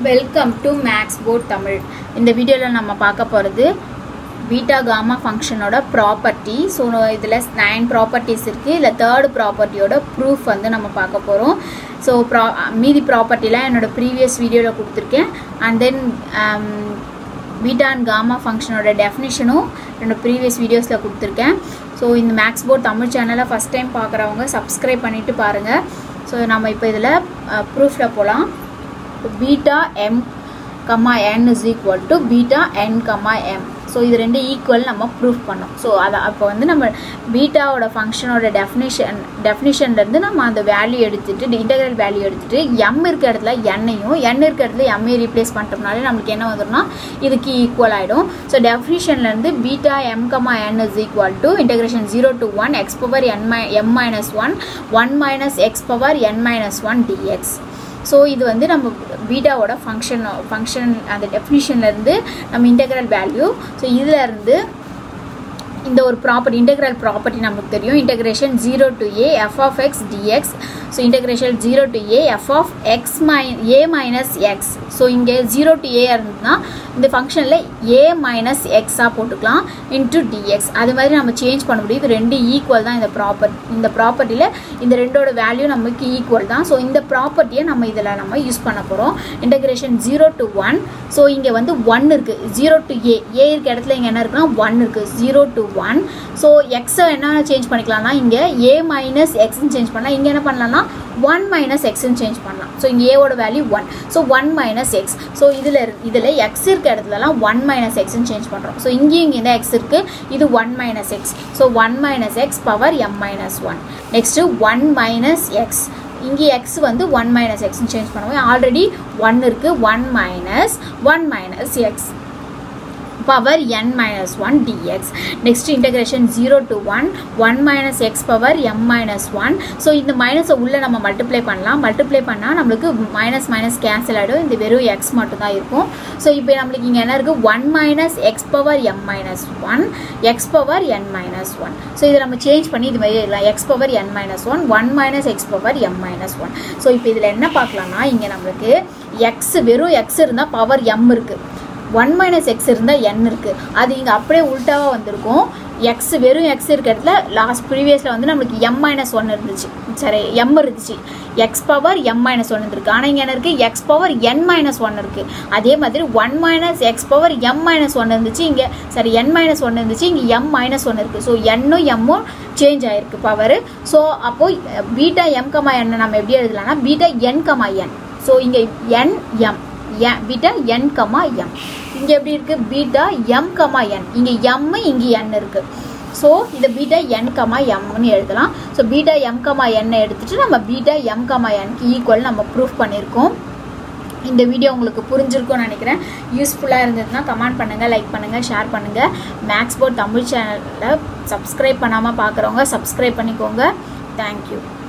welcome to maths port Tamil இந்த வீடியோவில் நம்ம பார்க்க போகிறது பீட்டா காமா ஃபங்க்ஷனோட ப்ராப்பர்ட்டி ஸோ இதில் நைன் ப்ராப்பர்ட்டிஸ் இருக்குது இதில் தேர்ட் ப்ராப்பர்ட்டியோட ப்ரூஃப் வந்து நம்ம பார்க்க போகிறோம் ஸோ ப்ரா மீதி ப்ராப்பர்ட்டிலாம் என்னோட ப்ரீவியஸ் வீடியோவில் கொடுத்துருக்கேன் and then beta and gamma ஃபங்க்ஷனோட டெஃபினிஷனும் என்னோட ப்ரீவியஸ் வீடியோஸில் கொடுத்துருக்கேன் ஸோ இந்த மேக்ஸ் போர்ட் தமிழ் சேனலை ஃபஸ்ட் டைம் பார்க்குறவங்க சப்ஸ்கிரைப் பண்ணிவிட்டு பாருங்கள் ஸோ நம்ம இப்போ இதில் ப்ரூஃபில் போகலாம் beta M comma N is equal to beta N comma M so இது ரெண்டு ஈக்குவல் நம்ம ப்ரூஃப் பண்ணோம் ஸோ அதை அப்போ வந்து நம்ம பீட்டாவோட ஃபங்க்ஷனோட டெஃபினிஷன் டெஃபினிஷன்லேருந்து நம்ம அந்த வேல்யூ எடுத்துகிட்டு இன்டெகிரல் வேல்யூ எடுத்துகிட்டு எம் இருக்க இடத்துல எண்ணையும் என் இருக்க இடத்துல எம்ஐ ரீப்ளேஸ் பண்ணிட்டோம்னாலே நம்மளுக்கு என்ன வந்துடும்னா இதுக்கு ஈக்குவல் ஆகிடும் ஸோ டெஃபினிஷன்லேருந்து beta M comma N is equal to integration zero to one X power N minus M minus one one minus X power N minus one DX so இது வந்து நம்ம பீட்டாவோட function function அந்த டெஃபினிஷன்லேருந்து நம்ம integral value so இதிலேருந்து இந்த ஒரு property integral property நமக்கு தெரியும் integration zero to A F of X DX so integration zero to A F of X minus A minus X so இங்கே ஜீரோ டு ஏ இருந்ததுன்னா இந்த ஃபங்க்ஷனில் ஏ மைனஸ் எக்ஸாக போட்டுக்கலாம் இன்ட்டு டிஎக்ஸ் அது மாதிரி நம்ம சேஞ்ச் பண்ண முடியும் இது ரெண்டு ஈக்குவல் தான் இந்த ப்ராப்பர்ட் இந்த ப்ராப்பர்ட்டியில் இந்த ரெண்டோட வேல்யூ நமக்கு ஈக்குவல் தான் ஸோ இந்த ப்ராப்பர்ட்டியை நம்ம இதில் நம்ம யூஸ் பண்ண போகிறோம் integration zero to one so இங்கே வந்து ஒன் இருக்குது ஜீரோ டு ஏ ஏ இருக்க இடத்துல இங்கே என்ன இருக்குன்னா ஒன் இருக்குது ஜீரோ டு ஒன் ஸோ எக்ஸை என்ன சேஞ்ச் பண்ணிக்கலாம்னா இங்கே ஏ மைனஸ் எக்ஸ்ன்னு சேஞ்ச் பண்ணலாம் இங்கே என்ன பண்ணலாம்னா ஒன் மைனஸ் எக்ஸ்ன்னு சேஞ்ச் பண்ணலாம் ஸோ இங்கே ஏவோட value one so one minus X so இதில் இதில் எக்ஸ் இருக்க இடத்துலலாம் ஒன் மைனஸ் எக்ஸ்ன்னு சேஞ்ச் பண்ணுறோம் ஸோ இங்கேயும் இங்கே இந்த எக்ஸ் இருக்குது இது one minus X so one minus X power M minus one next one minus X இங்கே எக்ஸ் வந்து ஒன் மைனஸ் எக்ஸ்னு சேஞ்ச் பண்ணுவோம் ஆல்ரெடி ஒன் இருக்குது one minus one minus X power n minus 1 dx next integration 0 to 1 1 minus x power m minus 1 so இந்த மைனஸை உள்ளே நம்ம multiply பண்ணலாம் மல்டிப்ளை பண்ணால் நம்மளுக்கு மைனஸ் மைனஸ் கேன்சல் ஆகிடும் இந்த வெறும் எக்ஸ் மட்டும் தான் இருக்கும் ஸோ இப்போ நம்மளுக்கு இங்கே என்ன இருக்குது one minus X power M minus one X power என் மைனஸ் ஒன் ஸோ இதை நம்ம சேஞ்ச் பண்ணி இது மாதிரி எழுதலாம் எக்ஸ் பவர் என் minus one one minus X power M minus one so இப்போ இதில் என்ன பார்க்கலாம்னா இங்கே நம்மளுக்கு எக்ஸ் வெறும் எக்ஸ் இருந்தால் பவர் எம் இருக்குது ஒன் மைனஸ் எக்ஸ் இருந்தால் என் இருக்குது அது இங்கே அப்படியே உல்ட்டாவாக வந்திருக்கும் எக்ஸ் வெறும் எக்ஸ் இருக்க இடத்துல லாஸ்ட் ப்ரீவியஸில் வந்து நம்மளுக்கு எம் மைனஸ் ஒன் இருந்துச்சு சரி எம் இருந்துச்சு x power M minus one இருக்குது ஆனால் இங்கே என்ன இருக்குது எக்ஸ் பவர் என் மைனஸ் ஒன் இருக்குது அதே மாதிரி one minus X power M minus one இருந்துச்சு இங்கே சரி என் மைனஸ் ஒன் இருந்துச்சு இங்கே எம் மைனஸ் ஒன் இருக்குது ஸோ என்னும் எம்மும் சேஞ்ச் ஆகிருக்கு பவர் ஸோ அப்போது பீட்டா எம் கமா என் நம்ம எப்படி எழுதலாம்னா beta n comma n so இங்கே n m n beta n comma m இங்கே எப்படி இருக்குது பீட்டா எம் கமா என் இங்கே எம் இங்கே என் இருக்குது ஸோ இதை பீட்டா என் கமா எம்னு எழுதலாம் ஸோ பீட்டா எம் கமா எண்ணை எடுத்துகிட்டு நம்ம பீட்டா எம் கமா என்க்கு ஈக்குவல் நம்ம ப்ரூஃப் பண்ணியிருக்கோம் இந்த வீடியோ உங்களுக்கு புரிஞ்சிருக்கும்னு நினைக்கிறேன் யூஸ்ஃபுல்லாக இருந்ததுன்னா கமெண்ட் பண்ணுங்கள் லைக் பண்ணுங்கள் ஷேர் பண்ணுங்கள் மேக்ஸ் போர்ட் தமிழ் சேனலில் சப்ஸ்கிரைப் பண்ணாமல் பார்க்குறவங்க சப்ஸ்கிரைப் பண்ணிக்கோங்க தேங்க்யூ